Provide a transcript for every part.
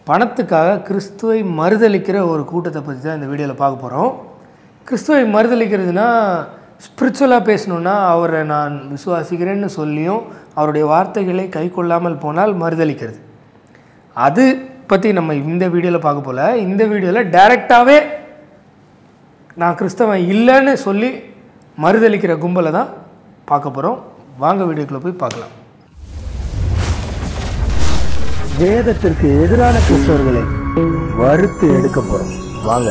பணத்துக்காக கிறிஸ்துவை மறுதலிக்கிற ஒரு கூட்டத்தை பற்றி தான் இந்த வீடியோவில் பார்க்க போகிறோம் கிறிஸ்துவை மறுதலிக்கிறதுனா ஸ்பிரிச்சுவலாக பேசணுன்னா அவரை நான் விசுவாசிக்கிறேன்னு சொல்லியும் அவருடைய வார்த்தைகளை கை கொள்ளாமல் போனால் மறுதலிக்கிறது அது பற்றி நம்ம இந்த வீடியோவில் பார்க்க போல இந்த வீடியோவில் டைரெக்டாகவே நான் கிறிஸ்தவன் இல்லைன்னு சொல்லி மறுதலிக்கிற கும்பலை தான் பார்க்க போகிறோம் வாங்க வீடியோக்குள்ளே போய் பார்க்கலாம் வேதத்திற்கு எதிரான கிறிஸ்தவர்களை வறுத்து எடுக்க போகிறோம் வாங்க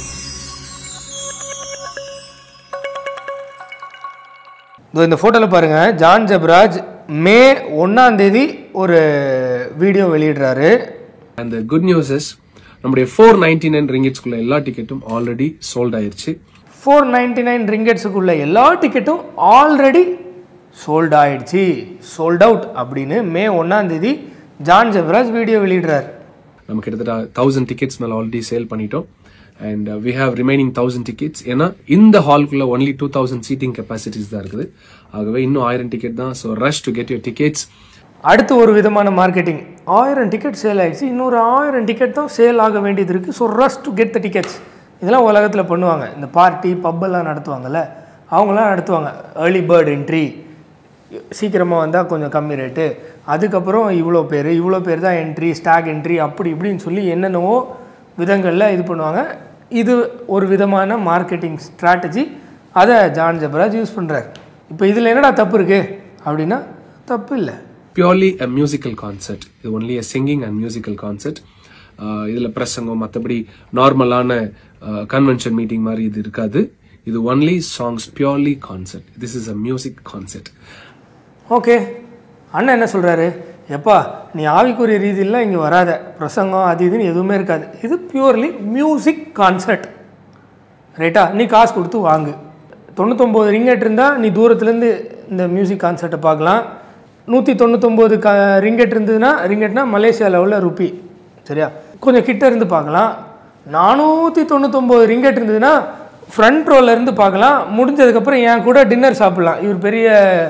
இதோ இந்த ஃபோட்டோவில் பாருங்கள் ஜான் ஜப்ராஜ் மே ஒன்றாம் தேதி ஒரு வீடியோ வெளியிடுறாரு and the good news is நம்முடைய ஃபோர் நைன்டி நைன் ரிங்கிட்ஸ்குள்ள எல்லா டிக்கெட்டும் ஆல்ரெடி சோல்ட் ஆயிருச்சு ஃபோர் நைன்டி நைன் ரிங்கெட்ஸுக்குள்ள எல்லா டிக்கெட்டும் ஆல்ரெடி சோல்ட் ஆயிடுச்சு சோல்ட் அவுட் அப்படின்னு மே ஒன்றாம் தேதி ஜான் ஜப்ராஜ் வீடியோ வெளியிடுறாரு நம்ம கிட்டத்தட்ட தௌசண்ட் டிக்கெட்ஸ் மேலே ஆல்ரெடி சேல் பண்ணிட்டோம் and we have remaining thousand tickets ஏன்னா இந்த ஹால்குள்ள only two thousand seating capacities தான் இருக்குது ஆகவே இன்னும் ஆயிரம் டிக்கெட் தான் so rush to get your tickets அடுத்து ஒரு விதமான மார்க்கெட்டிங் ஆயிரம் டிக்கெட் சேல் ஆயிடுச்சு இன்னொரு ஆயிரம் டிக்கெட் தான் சேல் ஆக வேண்டியது இருக்குது so rush to get the tickets இதெல்லாம் உலகத்தில் பண்ணுவாங்க இந்த பார்ட்டி பப்பெல்லாம் நடத்துவாங்கல்ல அவங்களாம் நடத்துவாங்க ஏர்லி பேர்ட் என்ட்ரி சீக்கிரமாக வந்தால் கொஞ்சம் கம்மி ரேட்டு அதுக்கப்புறம் இவ்வளோ பேர் இவ்வளோ பேர் தான் என்ட்ரி ஸ்டாக் என்ட்ரி அப்படி இப்படின்னு சொல்லி என்னென்னவோ விதங்களில் இது பண்ணுவாங்க இது ஒரு விதமான மார்க்கெட்டிங் ஸ்ட்ராட்டஜி அதை ஜான் ஜபராஜ் யூஸ் பண்ணுறாரு இப்போ இதில் என்னடா தப்பு இருக்குது அப்படின்னா தப்பு இல்லை பியூர்லி அ மியூசிக்கல் கான்சர்ட் இது only a singing and musical concert இதில் பிரசங்கம் மற்றபடி நார்மலான கன்வென்ஷன் மீட்டிங் மாதிரி இது இருக்காது இது only songs purely concert this is a music concert okay அண்ணன் என்ன சொல்கிறாரு எப்பா நீ ஆவிக்குரிய ரீதியிலாம் இங்கே வராத பிரசங்கம் அது இதுன்னு எதுவுமே இருக்காது இது பியூர்லி மியூசிக் கான்சர்ட் ரைட்டா நீ காசு கொடுத்து வாங்கு தொண்ணூத்தொம்பது ரிங்கெட் இருந்தால் நீ தூரத்துலேருந்து இந்த மியூசிக் கான்சர்ட்டை பார்க்கலாம் நூற்றி தொண்ணூத்தொம்பது க ரிங்கெட் இருந்ததுன்னா ரிங்கெட்னா மலேசியா லெவலில் ருப்பி சரியா கொஞ்சம் கிட்ட இருந்து பார்க்கலாம் நானூற்றி தொண்ணூத்தொம்பது ரிங்கெட் இருந்ததுன்னா ஃப்ரண்ட் ரோல இருந்து பார்க்கலாம் முடிஞ்சதுக்கப்புறம் என் கூட டின்னர் சாப்பிட்லாம் இவர் பெரிய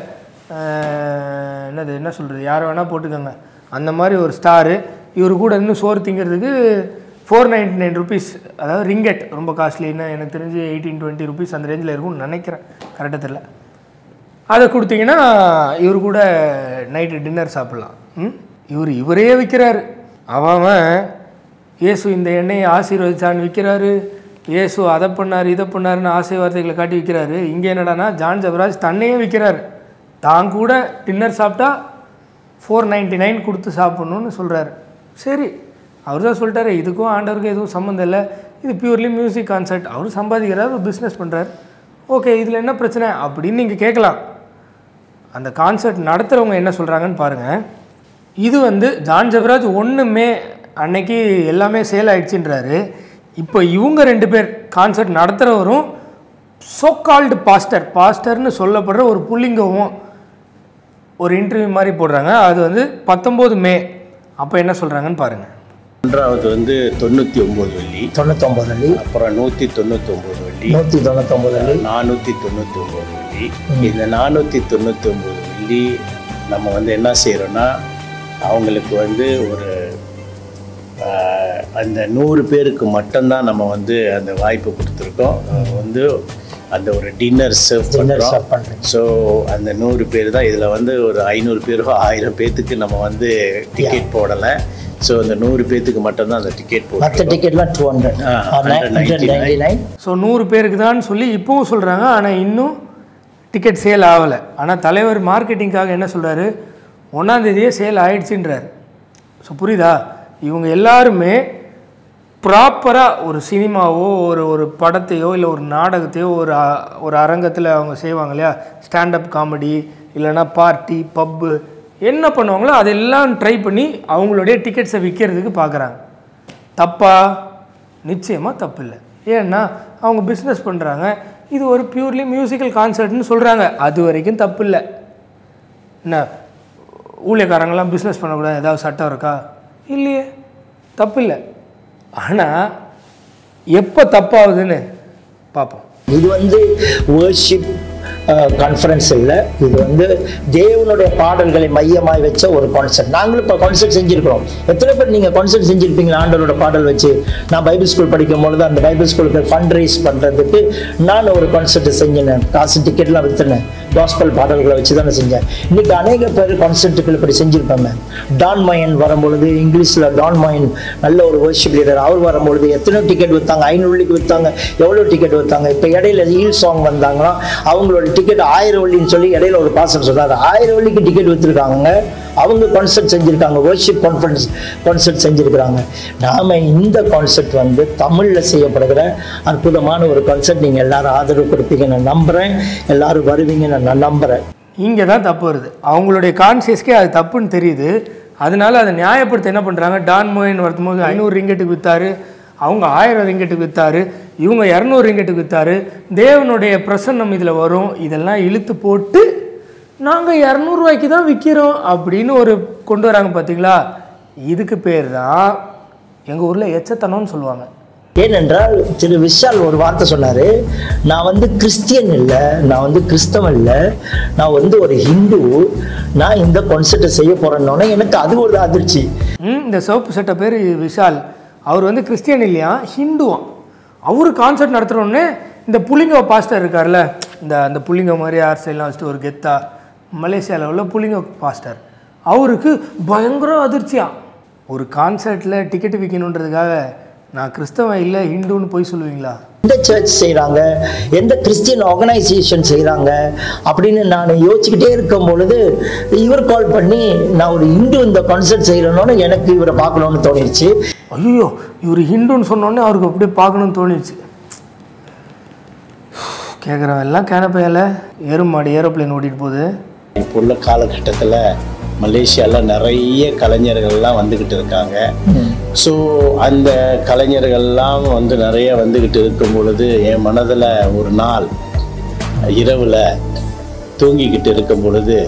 அஹ், என்னது என்ன சொல்கிறது யாரை வேணால் போட்டுக்கோங்க அந்த மாதிரி ஒரு ஸ்டாரு இவர் கூட இன்னும் சோறு திங்கிறதுக்கு ஃபோர் நைன்டி நைன் ருபீஸ் அதாவது ரிங்கெட் ரொம்ப காஸ்ட்லின்னா எனக்கு தெரிஞ்சு எயிட்டீன் டுவெண்ட்டி ருபீஸ் அந்த ரேஞ்சில் இருக்கும்னு நினைக்கிறேன் கரெக்டாக தெரியல அதை கொடுத்தீங்கன்னா இவர் கூட நைட்டு டின்னர் சாப்பிட்லாம் ம் இவர் இவரே விற்கிறாரு அவன் அவன் இயேசு இந்த எண்ணெயை ஆசீர்வதிச்சான்னு விற்கிறாரு இயேசு அதை பண்ணார் இதை பண்ணாருன்னு ஆசை வார்த்தைகளை காட்டி விற்கிறாரு இங்கே என்னடான்னா ஜான் ஜபராஜ் தன்னையே விற்கிறாரு தான் கூட டின்னர் சாப்பிட்டா ஃபோர் நைன்ட்டி நைன் கொடுத்து சாப்பிட்ணுன்னு சொல்கிறாரு சரி அவர் தான் சொல்லிட்டாரு இதுக்கும் ஆண்டவருக்கும் எதுவும் சம்மந்தம் இல்லை இது பியூர்லி மியூசிக் கான்சர்ட் அவர் சம்பாதிக்கிறார் ஒரு பிஸ்னஸ் பண்ணுறாரு ஓகே இதில் என்ன பிரச்சனை அப்படின்னு நீங்கள் கேட்கலாம் அந்த கான்சர்ட் நடத்துகிறவங்க என்ன சொல்கிறாங்கன்னு பாருங்கள் இது வந்து ஜான் ஜபராஜ் ஒன்றுமே அன்னைக்கு எல்லாமே சேல் ஆயிடுச்சுன்றாரு இப்போ இவங்க ரெண்டு பேர் கான்சர்ட் நடத்துகிறவரும் சோ கால்டு பாஸ்டர் பாஸ்டர்னு சொல்லப்படுற ஒரு புள்ளிங்கவும் ஒரு இன்டர்வியூ மாதிரி போடுறாங்க அது வந்து பத்தொம்போது மே அப்போ என்ன சொல்கிறாங்கன்னு பாருங்கள் ஒன்றாவது வந்து தொண்ணூற்றி ஒம்பது வெள்ளி தொண்ணூத்தொம்பது அள்ளி அப்புறம் நூற்றி தொண்ணூற்றி ஒம்பது வெள்ளி நூற்றி தொண்ணூத்தொம்பது அள்ளி நானூற்றி தொண்ணூற்றி ஒம்பது வெள்ளி இந்த நானூற்றி தொண்ணூற்றி ஒம்பது வெள்ளி நம்ம வந்து என்ன செய்கிறோன்னா அவங்களுக்கு வந்து ஒரு ஆஹ், அந்த நூறு பேருக்கு மட்டும்தான் நம்ம வந்து அந்த வாய்ப்பு கொடுத்துருக்கோம் அஹ் வந்து அந்த ஒரு டின்னர் சர்வ் டின்னர் பண்ணுறோம் சர்வ் பண்ணுறேன் ஸோ அந்த நூறு பேர் தான் இதில் வந்து ஒரு ஐநூறு பேரோ ஆயிரம் பேர்த்துக்கு நம்ம வந்து டிக்கெட் போடலை ஸோ அந்த நூறு பேர்த்துக்கு மட்டும்தான் அந்த டிக்கெட் மற்ற போட்டோம் டிக்கெட்லாம் டூ ஹண்ட்ரட் ஆ, ஹண்ட்ரட் நைன்டி நைன் ஸோ நூறு பேருக்கு தான் சொல்லி இப்போவும் சொல்கிறாங்க ஆனால் இன்னும் டிக்கெட் சேல் ஆகலை ஆனால் தலைவர் மார்க்கெட்டிங்காக என்ன சொல்கிறாரு ஒன்றாந்தேதியே சேல் ஆயிடுச்சுன்றார் ஸோ புரியுதா இவங்க எல்லாருமே ப்ராப்பராக ஒரு சினிமாவோ ஒரு ஒரு படத்தையோ இல்லை ஒரு நாடகத்தையோ ஒரு அ- ஒரு அரங்கத்தில் அவங்க செய்வாங்க இல்லையா ஸ்டாண்டப் காமெடி இல்லைன்னா பார்ட்டி பப்பு என்ன பண்ணுவாங்களோ அதெல்லாம் ட்ரை பண்ணி அவங்களுடைய டிக்கெட்ஸை விற்கிறதுக்கு பார்க்குறாங்க தப்பா நிச்சயமாக தப்பு இல்லை ஏன்னா அவங்க பிஸ்னஸ் பண்ணுறாங்க இது ஒரு பியூர்லி மியூசிக்கல் கான்சர்ட்னு சொல்கிறாங்க அது வரைக்கும் தப்பு இல்லை என்ன ஊழியக்காரங்களாம் பிஸ்னஸ் பண்ணக்கூடாது ஏதாவது சட்டம் இருக்கா இல்லையே தப்பு இல்லை ஆனால் எப்போ தப்பாகுதுன்னு பார்ப்போம் இது வந்து வேர்ஷிப் கான்ஃபரன்ஸ் இல்லை இது வந்து தேவனுடைய பாடல்களை மையமாய் வச்ச ஒரு கான்செர்ட் நாங்களும் இப்போ கான்செர்ட் செஞ்சுருக்கிறோம் எத்தனை பேர் நீங்கள் கான்செர்ட் செஞ்சுருப்பீங்களா ஆண்டவரோட பாடல் வச்சு நான் பைபிள் ஸ்கூல் படிக்கும் பொழுது அந்த பைபிள் ஸ்கூலுக்கு ஃபண்ட் ரைஸ் பண்ணுறதுக்கு நான் ஒரு கான்செர்ட் செஞ்சினேன் காசு டிக்கெட்லாம் விற்றுனேன் காஸ்பல் பாடல்களை வச்சு தானே செஞ்சேன் இன்னைக்கு அநேக பேர் கான்செர்ட்டுகள் இப்படி செஞ்சுருப்பாங்க டான் மயன் வரும்பொழுது இங்கிலீஷில் டான் மயன் நல்ல ஒரு வர்ஷிப் லீடர் அவர் வரும்பொழுது எத்தனை டிக்கெட் விற்றாங்க ஐநூறுக்கு விற்றாங்க எவ்வளோ டிக்கெட் விற்றாங்க இப்போ இடையில ஈல் சாங் வந்தாங்கன்னா அவங்களோட டிக்கெட் ஆயிரம் வள்ளின்னு சொல்லி இடையில ஒரு பாசம் சொல்றாரு ஆயிரம் வள்ளிக்கு டிக்கெட் விற்றுருக்காங்க அவங்க கான்செர்ட் செஞ்சுருக்காங்க வர்ஷிப் கான்ஃபரன்ஸ் கான்செர்ட் செஞ்சுருக்கிறாங்க நாம இந்த கான்செர்ட் வந்து தமிழில் செய்யப்படுகிற அற்புதமான ஒரு கான்செர்ட் நீங்கள் எல்லாரும் ஆதரவு கொடுப்பீங்க நான் நம்புகிறேன் எல்லாரும் வருவீங்கன்னு நான் நம்புகிறேன் இங்கே தான் தப்பு வருது அவங்களுடைய கான்சியஸ்க்கே அது தப்புன்னு தெரியுது அதனால அதை நியாயப்படுத்த என்ன பண்ணுறாங்க டான் மோயின் வரும்போது ஐநூறு ரிங்கெட்டுக்கு விற்றாரு அவங்க ஆயிரம் ரிங்கெட்டுக்கு விற்றாரு இவங்க இரநூறு ரிங்கெட்டுக்கு விற்றாரு தேவனுடைய பிரசன்னம் இதில் வரும் இதெல்லாம் இழுத்து போட்டு நாங்கள் இரநூறுவாய்க்கு தான் விற்கிறோம் அப்படின்னு ஒரு கொண்டு வராங்க பார்த்தீங்களா இதுக்கு பேர் தான் எங்கள் ஊரில் எச்சத்தனம்னு சொல்லுவாங்க ஏனென்றால் திரு விஷால் ஒரு வார்த்தை சொன்னாரு நான் வந்து கிறிஸ்டியன் இல்லை நான் வந்து கிறிஸ்தவன் இல்லை நான் வந்து ஒரு ஹிந்து நான் இந்த கான்செர்ட்டை செய்ய போறேன்னொன்னே எனக்கு அது ஒரு அதிர்ச்சி ம் இந்த சிவப்பு சட்டை பேர் விஷால் அவர் வந்து கிறிஸ்டியன் இல்லையா ஹிந்துவான் அவர் கான்சர்ட் நடத்துகிறோன்னே இந்த புலிங்க பாஸ்டர் இருக்கார்ல இந்த அந்த புலிங்க மாதிரி ஆர் சைட்லாம் வச்சுட்டு ஒரு கெத்தா மலேசியாவில் உள்ள புலிங்க பாஸ்டர் அவருக்கு பயங்கர அதிர்ச்சியா ஒரு கான்சர்ட்டில் டிக்கெட் விற்கணுன்றதுக்காக நான் கிறிஸ்தவன் இல்லை ஹிந்துன்னு போய் சொல்லுவீங்களா எந்த சர்ச் செய்கிறாங்க எந்த கிறிஸ்டியன் ஆர்கனைசேஷன் செய்கிறாங்க அப்படின்னு நான் யோசிச்சுக்கிட்டே இருக்கும் பொழுது இவர் கால் பண்ணி நான் ஒரு இந்து இந்த கான்செர்ட் செய்கிறேன்னு எனக்கு இவரை பார்க்கணும்னு தோணிடுச்சு ஐயோ இவர் ஹிந்துன்னு சொன்னோடனே அவருக்கு அப்படியே பார்க்கணும்னு தோணிடுச்சு கேட்குறவன் எல்லாம் கேனப்பையால ஏறுமாடி ஏரோப்ளேன் ஓட்டிட்டு போகுது இப்போ உள்ள காலகட்டத்தில் மலேசியாவில் நிறைய கலைஞர்கள்லாம் வந்துக்கிட்டு இருக்காங்க ஸோ அந்த கலைஞர்கள்லாம் வந்து நிறைய வந்துக்கிட்டு இருக்கும் பொழுது என் மனதில் ஒரு நாள் இரவில் தூங்கிக்கிட்டு இருக்கும் பொழுது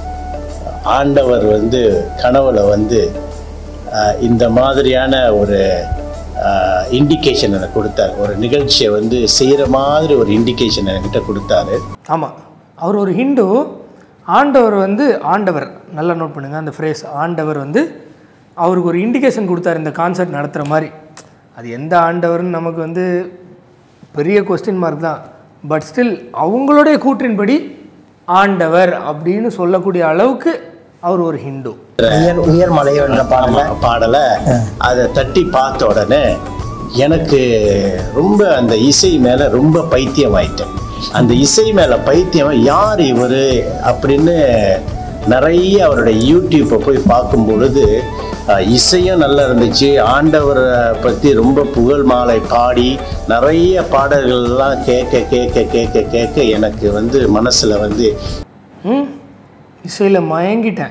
ஆண்டவர் வந்து கனவுல வந்து அஹ், இந்த மாதிரியான ஒரு இண்டிகேஷன் எனக்கு கொடுத்தார் ஒரு நிகழ்ச்சியை வந்து செய்கிற மாதிரி ஒரு இண்டிகேஷன் என்கிட்ட கொடுத்தாரு ஆமாம் அவர் ஒரு ஹிந்து ஆண்டவர் வந்து ஆண்டவர் நல்லா நோட் பண்ணுங்கள் அந்த ஃப்ரேஸ் ஆண்டவர் வந்து அவருக்கு ஒரு இண்டிகேஷன் கொடுத்தாரு இந்த கான்சர்ட் நடத்துகிற மாதிரி அது எந்த ஆண்டவர்னு நமக்கு வந்து பெரிய கொஸ்டின் மார்க் தான் பட் ஸ்டில் அவங்களுடைய கூற்றின்படி ஆண்டவர் அப்படின்னு சொல்லக்கூடிய அளவுக்கு அவர் ஒரு ஹிந்து உயர் உயர்மலையோ என்ற பாடல ஆமா, பாடலை அதை தட்டி பார்த்த உடனே எனக்கு ரொம்ப அந்த இசை மேல ரொம்ப பைத்தியம் ஆயிட்டேன் அந்த இசை மேல பைத்தியம் யார் இவர் அப்படின்னு நிறைய அவருடைய யூடியூப்பை போய் பார்க்கும் பொழுது அஹ், இசையும் நல்லா இருந்துச்சு ஆண்டவரை பற்றி ரொம்ப புகழ் மாலை பாடி நிறைய பாடல்கள்லாம் கேட்க கேட்க கேட்க கேட்க எனக்கு வந்து மனசில் வந்து ம் இசையில் மயங்கிட்டேன்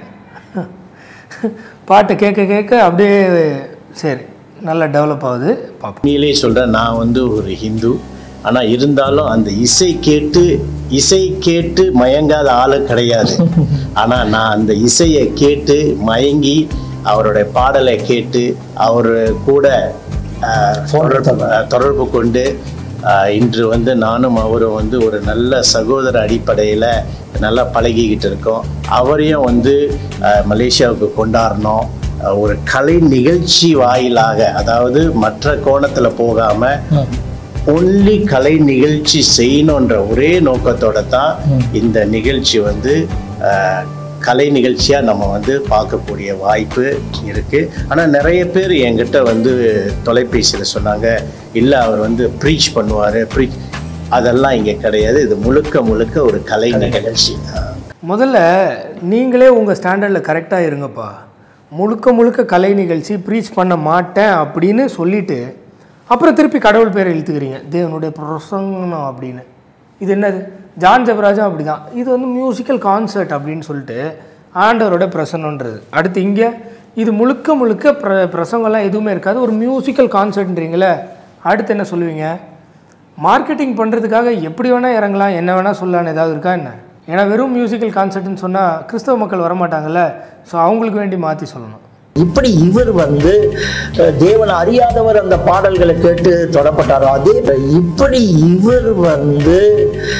பாட்டை கேட்க கேட்க அப்படியே சரி நல்லா டெவலப் ஆகுது பார்ப்போம் உண்மையிலே சொல்கிறேன் நான் வந்து ஒரு ஹிந்து ஆனால் இருந்தாலும் அந்த இசை கேட்டு இசை கேட்டு மயங்காத ஆளு கிடையாது ஆனால் நான் அந்த இசையை கேட்டு மயங்கி அவருடைய பாடலை கேட்டு அவர் கூட ஆஹ், தொடர்பு ஆஹ், தொடர்பு கொண்டு ஆஹ், இன்று வந்து நானும் அவரும் வந்து ஒரு நல்ல சகோதர அடிப்படையில் நல்லா பழகிக்கிட்டு இருக்கோம் அவரையும் வந்து ஆஹ், மலேசியாவுக்கு கொண்டாடணும் ஆஹ், ஒரு கலை நிகழ்ச்சி வாயிலாக அதாவது மற்ற கோணத்தில் போகாமல் ஒன்லி கலை நிகழ்ச்சி செய்யணுன்ற ஒரே நோக்கத்தோட தான் இந்த நிகழ்ச்சி வந்து ஆஹ், கலை நிகழ்ச்சியா நம்ம வந்து பார்க்கக்கூடிய வாய்ப்பு இருக்கு ஆனா நிறைய பேர் என்கிட்ட வந்து தொலைபேசியில் சொன்னாங்க இல்லை அவர் வந்து ப்ரீச் பண்ணுவாரு ப்ரீச் அதெல்லாம் இங்க கிடையாது இது முழுக்க முழுக்க ஒரு கலை நிகழ்ச்சி முதல்ல நீங்களே உங்கள் ஸ்டாண்டர்டில் கரெக்டாக இருங்கப்பா முழுக்க முழுக்க கலை நிகழ்ச்சி ப்ரீச் பண்ண மாட்டேன் அப்படின்னு சொல்லிட்டு அப்புறம் திருப்பி கடவுள் பேரை இழுத்துக்கிறீங்க தேவனுடைய பிரசங்கம் அப்படின்னு இது என்னது ஜான் ஜபராஜும் அப்படி தான் இது வந்து மியூசிக்கல் கான்சர்ட் அப்படின்னு சொல்லிட்டு ஆண்டவரோட பிரசன்னன்றது அடுத்து இங்கே இது முழுக்க முழுக்க பிர பிரசங்கம்லாம் எதுவுமே இருக்காது ஒரு மியூசிக்கல் கான்சர்ட்ன்றீங்களே அடுத்து என்ன சொல்லுவீங்க மார்க்கெட்டிங் பண்ணுறதுக்காக எப்படி வேணால் இறங்கலாம் என்ன வேணால் சொல்லலான்னு ஏதாவது இருக்கா என்ன ஏன்னா வெறும் மியூசிக்கல் கான்சர்ட்னு சொன்னால் கிறிஸ்தவ மக்கள் வரமாட்டாங்கல்ல ஸோ அவங்களுக்கு வேண்டி மாற்றி சொல்லணும் இப்படி இவர் வந்து அஹ், தேவனை அறியாதவர் அந்த பாடல்களை கேட்டு தொடப்பட்டாரோ அதே இப்படி இவர் வந்து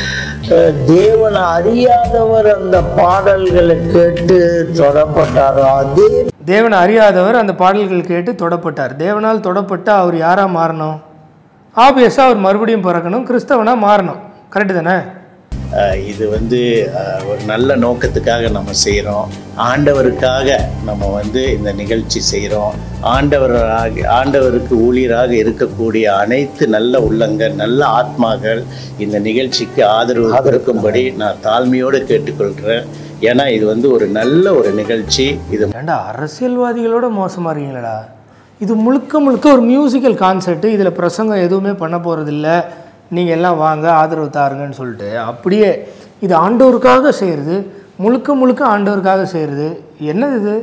அஹ், தேவனை அறியாதவர் அந்த பாடல்களை கேட்டு தொடப்பட்டாரோ அதே தேவனை அறியாதவர் அந்த பாடல்கள் கேட்டு தொடப்பட்டார் தேவனால் தொடப்பட்டு அவர் யாரா மாறணும் ஆப்வியஸாக அவர் மறுபடியும் பிறக்கணும் கிறிஸ்தவனா மாறணும் கரெக்டு தானே அஹ் இது வந்து அஹ், ஒரு நல்ல நோக்கத்துக்காக நம்ம செய்கிறோம் ஆண்டவருக்காக நம்ம வந்து இந்த நிகழ்ச்சி செய்கிறோம் ஆண்டவராக ஆண்டவருக்கு ஊழியராக இருக்கக்கூடிய அனைத்து நல்ல உள்ளங்கள் நல்ல ஆத்மாக்கள் இந்த நிகழ்ச்சிக்கு ஆதரவு கொடுக்கும்படி நான் தாழ்மையோடு கேட்டுக்கொள்கிறேன் ஏன்னா இது வந்து ஒரு நல்ல ஒரு நிகழ்ச்சி இது ஏண்டா அரசியல்வாதிகளோட மோசமாக இருக்கீங்களடா இது முழுக்க முழுக்க ஒரு மியூசிக்கல் கான்செர்ட்டு இதில் பிரசங்கம் எதுவுமே பண்ண போகிறதில்ல நீங்கள் எல்லாம் வாங்க ஆதரவு தாருங்கன்னு சொல்லிட்டு அப்படியே இது ஆண்டவருக்காக செய்கிறது முழுக்க முழுக்க ஆண்டவருக்காக செய்கிறது என்னது இது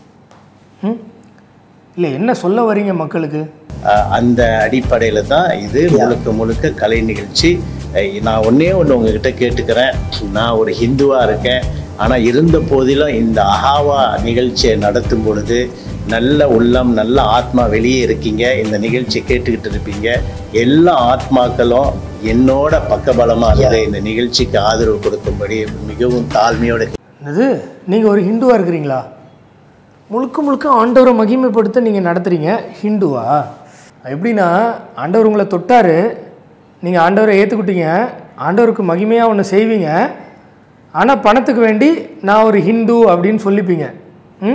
ம் இல்லை என்ன சொல்ல வரீங்க மக்களுக்கு அஹ் அந்த அடிப்படையில் தான் இது முழுக்க முழுக்க கலை நிகழ்ச்சி அஹ் நான் ஒன்றே ஒன்று உங்ககிட்ட கேட்டுக்கிறேன் நான் ஒரு ஹிந்துவாக இருக்கேன் ஆனால் இருந்த போதிலும் இந்த அஹாவா நிகழ்ச்சியை நடத்தும் பொழுது நல்ல உள்ளம் நல்ல ஆத்மா வெளியே இருக்கீங்க இந்த நிகழ்ச்சியை கேட்டுக்கிட்டு இருப்பீங்க எல்லா ஆத்மாக்களும் என்னோட பக்கபலமாக இருந்து இந்த நிகழ்ச்சிக்கு ஆதரவு கொடுக்கும்படி மிகவும் தாழ்மையோட என்னது நீங்கள் ஒரு ஹிந்துவாக இருக்கிறீங்களா முழுக்க முழுக்க ஆண்டவரை மகிமைப்படுத்த நீங்கள் நடத்துகிறீங்க ஹிந்துவா எப்படின்னா ஆண்டவர் உங்களை தொட்டார் நீங்கள் ஆண்டவரை ஏற்றுக்கிட்டீங்க ஆண்டவருக்கு மகிமையாக ஒன்று செய்வீங்க ஆனால் பணத்துக்கு வேண்டி நான் ஒரு ஹிந்து அப்படின்னு சொல்லிப்பீங்க ம்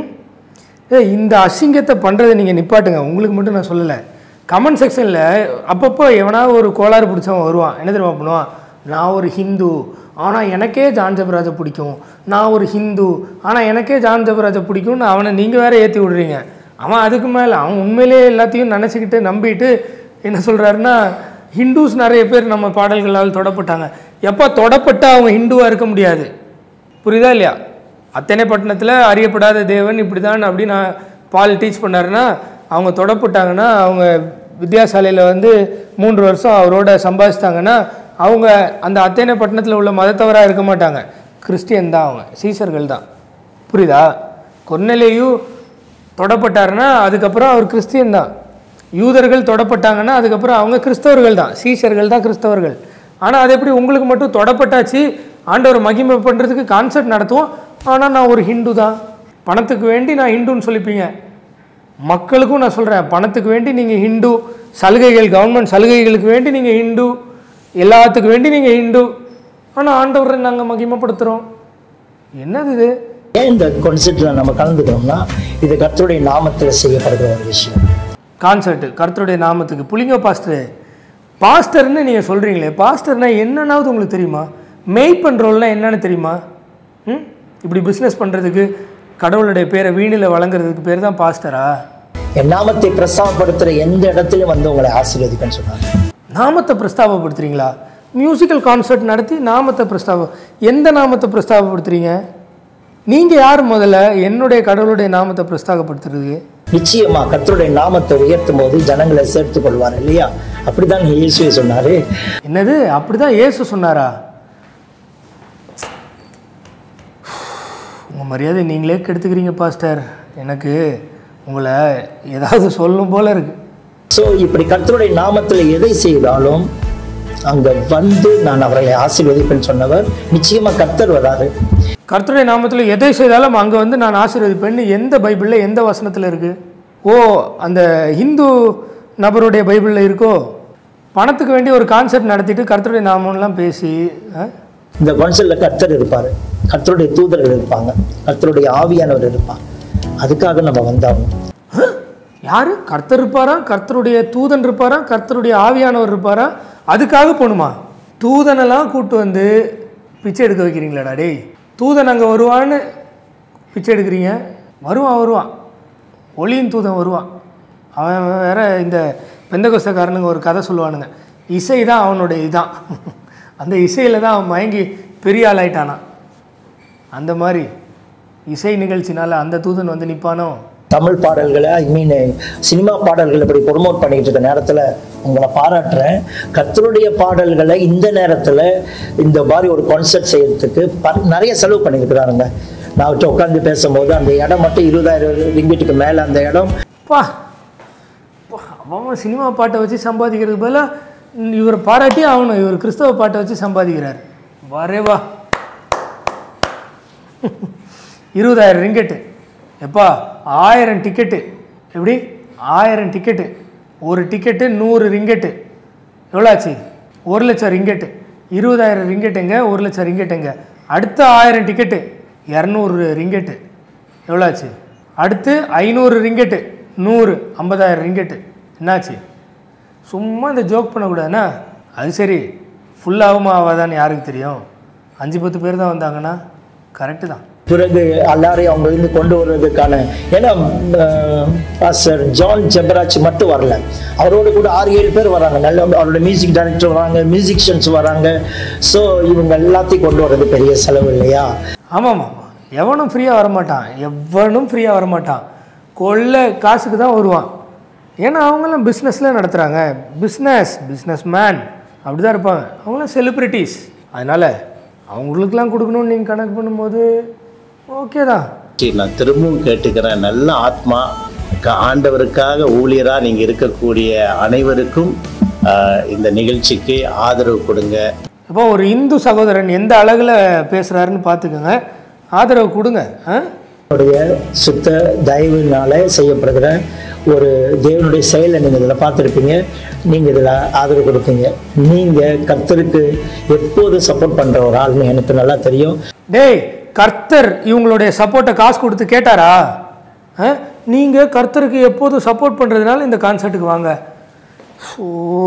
ஏ இந்த அசிங்கத்தை பண்ணுறதை நீங்கள் நிப்பாட்டுங்க உங்களுக்கு மட்டும் நான் சொல்லலை கமெண்ட் செக்ஷனில் அப்பப்போ எவனாவது ஒரு கோளாறு பிடிச்சவன் வருவான் என்ன தெரியுமா பண்ணுவான் நான் ஒரு ஹிந்து ஆனால் எனக்கே ஜான் ஜபராஜை பிடிக்கும் நான் ஒரு ஹிந்து ஆனால் எனக்கே ஜான் ஜபராஜை பிடிக்கும்னு அவனை நீங்கள் வேற ஏற்றி விடுறீங்க அவன் அதுக்கு மேலே அவன் உண்மையிலேயே எல்லாத்தையும் நினச்சிக்கிட்டு நம்பிட்டு என்ன சொல்கிறாருன்னா ஹிந்துஸ் நிறைய பேர் நம்ம பாடல்களால் தொடப்பட்டாங்க எப்போ தொடப்பட்டா அவங்க ஹிந்துவாக இருக்க முடியாது புரியுதா இல்லையா அத்தனை பட்டணத்தில் அறியப்படாத தேவன் இப்படி தான் அப்படி நான் பால் டீச் பண்ணாருன்னா அவங்க தொடப்பட்டாங்கன்னா அவங்க வித்யாசாலையில் வந்து மூன்று வருஷம் அவரோட சம்பாதிச்சிட்டாங்கன்னா அவங்க அந்த அத்தனை பட்டணத்தில் உள்ள மதத்தவராக இருக்க மாட்டாங்க கிறிஸ்டியன் தான் அவங்க சீசர்கள் தான் புரியுதா கொர்நெலேயு தொடப்பட்டாருன்னா அதுக்கப்புறம் அவர் கிறிஸ்டியன் தான் யூதர்கள் தொடப்பட்டாங்கன்னா அதுக்கப்புறம் அவங்க கிறிஸ்தவர்கள் தான் சீஷர்கள் தான் கிறிஸ்தவர்கள் ஆனால் அது எப்படி உங்களுக்கு மட்டும் தொடப்பட்டாச்சு ஆண்டவர் மகிமை பண்ணுறதுக்கு கான்சர்ட் நடத்துவோம் ஆனால் நான் ஒரு ஹிந்து தான் பணத்துக்கு வேண்டி நான் ஹிந்துன்னு சொல்லிப்பீங்க மக்களுக்கும் நான் சொல்கிறேன் பணத்துக்கு வேண்டி நீங்கள் ஹிந்து சலுகைகள் கவர்மெண்ட் சலுகைகளுக்கு வேண்டி நீங்கள் ஹிந்து எல்லாத்துக்கு வேண்டி நீங்கள் ஹிந்து ஆனால் ஆண்டவரை நாங்கள் மகிமைப்படுத்துகிறோம் என்னது இது ஏன் இந்த கான்செப்ட்ல நம்ம கலந்துக்கிறோம்னா இது கர்த்தருடைய நாமத்தில் செய்யப்படுகிற ஒரு விஷயம் கான்சர்ட்டு கர்த்தருடைய நாமத்துக்கு புளிங்க பாஸ்டர் பாஸ்டர்னு நீங்கள் சொல்கிறீங்களே பாஸ்டர்னா என்னன்னாவது உங்களுக்கு தெரியுமா மெய்ப்பன் ரோல்னா என்னன்னு தெரியுமா ம் இப்படி பிஸ்னஸ் பண்ணுறதுக்கு கடவுளுடைய பேரை வீணில் வழங்குறதுக்கு பேர் தான் பாஸ்டரா என் நாமத்தை பிரஸ்தாபப்படுத்துற எந்த இடத்துலயும் வந்து உங்களை ஆசீர்வதிக்கன்னு சொன்னாங்க நாமத்தை பிரஸ்தாபப்படுத்துறீங்களா மியூசிக்கல் கான்சர்ட் நடத்தி நாமத்தை பிரஸ்தாப எந்த நாமத்தை பிரஸ்தாபப்படுத்துறீங்க நீங்கள் யார் முதல்ல என்னுடைய கடவுளுடைய நாமத்தை பிரஸ்தாபப்படுத்துறதுக்கு நிச்சயமா கர்த்தருடைய நாமத்தை உயர்த்தும் போது ஜனங்களை சேர்த்துக் கொள்வார் இல்லையா அப்படிதான் இயேசுவே சொன்னாரு என்னது அப்படிதான் இயேசு சொன்னாரா உங்கள் மரியாதை நீங்களே கெடுத்துக்கிறீங்க பாஸ்டர் எனக்கு உங்களை ஏதாவது சொல்லும் போல இருக்கு ஸோ இப்படி கர்த்தருடைய நாமத்தில் எதை செய்தாலும் அங்க வந்து நான் அவர்களை ஆசீர்வதிப்பேன்னு சொன்னவர் நிச்சயமா கர்த்தர் வராரு கர்த்தருடைய நாமத்தில் எதை செய்தாலும் அங்கே வந்து நான் ஆசீர்வதிப்பேன்னு எந்த பைபிளில் எந்த வசனத்தில் இருக்குது ஓ அந்த ஹிந்து நபருடைய பைபிளில் இருக்கோ பணத்துக்கு வேண்டி ஒரு கான்செப்ட் நடத்திட்டு கர்த்தருடைய நாமம்லாம் பேசி ஆ? இந்த கவுன்சில்ல கர்த்தர் இருப்பாரு கர்த்தருடைய தூதர்கள் இருப்பாங்க கர்த்தருடைய ஆவியானவர் இருப்பாங்க அதுக்காக நம்ம வந்தாகணும் யாரு கர்த்தர் இருப்பாரா கர்த்தருடைய தூதன் இருப்பாரா கர்த்தருடைய ஆவியானவர் இருப்பாரா அதுக்காக போகணுமா தூதனெல்லாம் கூட்டு வந்து பிச்சை எடுக்க வைக்கிறீங்களாடா டேய் தூதன் அங்கே வருவான்னு பிச்சை எடுக்கிறீங்க வருவான் வருவான் ஒளியின் தூதன் வருவான் அவன் அவன் வேற இந்த பெந்தகோசக்காரனுங்க ஒரு கதை சொல்லுவானுங்க இசை தான் அவனுடைய இதான் அந்த இசையில் தான் அவன் மயங்கி பெரிய ஆள் ஆயிட்டானான் அந்த மாதிரி இசை நிகழ்ச்சினால அந்த தூதன் வந்து நிற்பானோ தமிழ் பாடல்களை ஐ மீன் சினிமா பாடல்களை இப்படி ப்ரொமோட் பண்ணிட்டு இருக்க நேரத்தில் உங்களை பாராட்டுறேன் கர்த்தருடைய பாடல்களை இந்த நேரத்தில் இந்த மாதிரி ஒரு கான்சர்ட் செய்யறதுக்கு ப- நிறைய செலவு பண்ணியிருக்கிறாருங்க நான் அவர்கிட்ட உட்காந்து பேசும்போது அந்த இடம் மட்டும் இருபதாயிரம் ரிங்கிட்டுக்கு மேலே அந்த இடம் பா பா, அவன் சினிமா பாட்டை வச்சு சம்பாதிக்கிறதுக்கு பதிலாக இவரை பாராட்டி ஆகணும் இவர் கிறிஸ்தவ பாட்டை வச்சு சம்பாதிக்கிறார் வரே வா இருபதாயிரம் ரிங்கெட்டு எப்பா ஆயிரம் டிக்கெட்டு எப்படி ஆயிரம் டிக்கெட்டு ஒரு டிக்கெட்டு நூறு ரிங்கெட்டு எவ்வளோ ஆச்சு ஒரு லட்சம் ரிங்கெட்டு இருபதாயிரம் ரிங்கெட்டுங்க ஒரு லட்சம் ரிங்கெட்டுங்க அடுத்த ஆயிரம் டிக்கெட்டு இரநூறு ரிங்கெட்டு எவ்வளோ ஆச்சு அடுத்து ஐநூறு ரிங்கெட்டு நூறு ஐம்பதாயிரம் ரிங்கெட்டு என்னாச்சு சும்மா இந்த ஜோக் பண்ணக்கூடாதுண்ணா அது சரி ஃபுல் ஆகுமா ஆகாதான்னு யாருக்கு தெரியும் அஞ்சு பத்து பேர் தான் வந்தாங்கன்னா கரெக்டு தான் பிறகு எல்லாரையும் அவங்க இருந்து கொண்டு வருவதற்கான ஏன்னா பாஸ்டர் ஜான் ஜெபராஜ் மட்டும் வரல அவரோட கூட ஆறு ஏழு பேர் வராங்க நல்ல அவரோட மியூசிக் டைரக்டர் வராங்க மியூசிஷியன்ஸ் வராங்க ஸோ இவங்க எல்லாத்தையும் கொண்டு வர்றது பெரிய செலவு இல்லையா ஆமாம் ஆமாம் எவனும் ஃப்ரீயாக வரமாட்டான் எவனும் ஃப்ரீயாக வரமாட்டான் கொள்ள காசுக்கு தான் வருவான் ஏன்னா அவங்களாம் பிஸ்னஸில் நடத்துகிறாங்க பிஸ்னஸ் பிஸ்னஸ் மேன் அப்படி தான் இருப்பாங்க அவங்களாம் செலிப்ரிட்டிஸ் அதனால் அவங்களுக்கெல்லாம் கொடுக்கணும்னு நீங்கள் கணக்கு பண்ணும்போது ஓகே தான் சரி, நான் திரும்பவும் கேட்டுக்கிறேன் நல்ல ஆத்மா க- ஆண்டவருக்காக ஊழியரா நீங்க இருக்கக்கூடிய அனைவருக்கும் ஆஹ், இந்த நிகழ்ச்சிக்கு ஆதரவு கொடுங்க இப்போ ஒரு இந்து சகோதரன் எந்த அழகில் பேசுகிறாருன்னு பார்த்துக்கோங்க ஆதரவு கொடுங்க ஆ அவருடைய சுத்த தயவுனால செய்யப்படுகிற ஒரு தேவனுடைய செயலை நீங்கள் இதில் பார்த்துருப்பீங்க நீங்கள் இதில் ஆதரவு கொடுப்பீங்க நீங்கள் கர்த்தருக்கு எப்போது சப்போர்ட் பண்ணுற ஒரு ஆள்னு எனக்கு நல்லா தெரியும் டேய் கர்த்தர் இவங்களுடைய சப்போர்ட்டை காசு கொடுத்து கேட்டாரா ஆ? நீங்க கர்த்தருக்கு எப்போதும் சப்போர்ட் பண்றதுனால இந்த கான்சர்ட்டுக்கு வாங்க ஸோ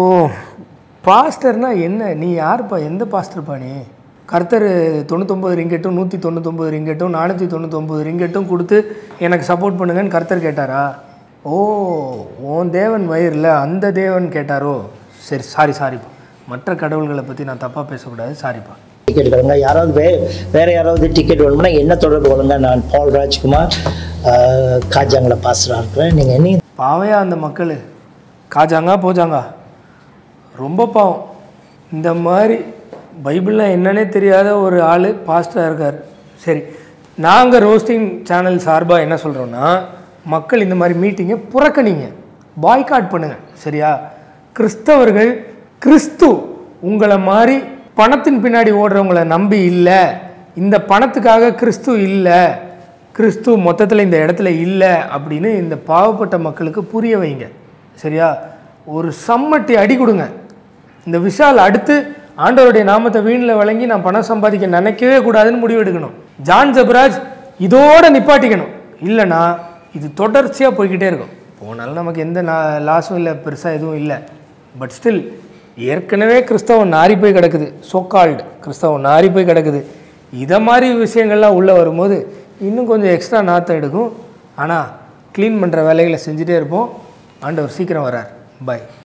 பாஸ்டர்னா என்ன நீ யாருப்பா எந்த பாஸ்டர்ப்பா நீ கர்த்தர் தொண்ணூத்தொம்பது ரிங்கெட்டும் நூற்றி தொண்ணூத்தொம்பது ரிங்கெட்டும் நானூற்றி தொண்ணூத்தொம்பது ரிங்கெட்டும் கொடுத்து எனக்கு சப்போர்ட் பண்ணுங்கன்னு கர்த்தர் கேட்டாரா ஓ உன் தேவன் வயிறில் அந்த தேவன் கேட்டாரோ சரி சாரி சாரிப்பா மற்ற கடவுள்களை பற்றி நான் தப்பாக பேசக்கூடாது சாரிப்பா டிக்கெட் கொடுங்க யாராவது வே வேற யாராவது டிக்கெட் வேணும்னா என்ன தொடர்பு கொள்ளுங்க நான் பால் ராஜ்குமார் ஆஹ், காஜாங்கள பாஸ்டராக இருக்கிறேன் நீங்கள் என்ன பாவையா அந்த மக்கள் காஜாங்கா போஜாங்கா ரொம்ப பாவம் இந்த மாதிரி பைபிளில் என்னன்னே தெரியாத ஒரு ஆள் பாஸ்டராக இருக்கார் சரி நாங்கள் ரோஸ்டிங் சேனல் சார்பாக என்ன சொல்கிறோன்னா மக்கள் இந்த மாதிரி மீட்டிங்கை புறக்கணிங்க பாய்காட் பண்ணுங்க சரியா கிறிஸ்தவர்கள் கிறிஸ்து உங்களை மாதிரி பணத்தின் பின்னாடி ஓடுறவங்கள நம்பி இல்லை இந்த பணத்துக்காக கிறிஸ்து இல்லை கிறிஸ்து மொத்தத்தில் இந்த இடத்துல இல்லை அப்படின்னு இந்த பாவப்பட்ட மக்களுக்கு புரிய வைங்க சரியா ஒரு சம்மட்டி அடி கொடுங்க இந்த விஷால் அடுத்து ஆண்டவருடைய நாமத்தை வீணில் வழங்கி நான் பணம் சம்பாதிக்க நினைக்கவே கூடாதுன்னு முடிவெடுக்கணும் ஜான் ஜபராஜ் இதோட நிப்பாட்டிக்கணும் இல்லைன்னா இது தொடர்ச்சியாக போய்கிட்டே இருக்கும் போனாலும் நமக்கு எந்த லாஸும் இல்லை பெருசாக எதுவும் இல்லை பட் ஸ்டில் ஏற்கனவே கிறிஸ்தவம் நாரி போய் கிடக்குது சோக்கால்டு கிறிஸ்தவம் நாரி போய் கிடக்குது இதை மாதிரி விஷயங்கள்லாம் உள்ளே வரும்போது இன்னும் கொஞ்சம் எக்ஸ்ட்ரா நாற்றம் எடுக்கும் ஆனால் க்ளீன் பண்ணுற வேலைகளை செஞ்சுட்டே இருப்போம் ஆண்டவர் சீக்கிரம் வரார் பை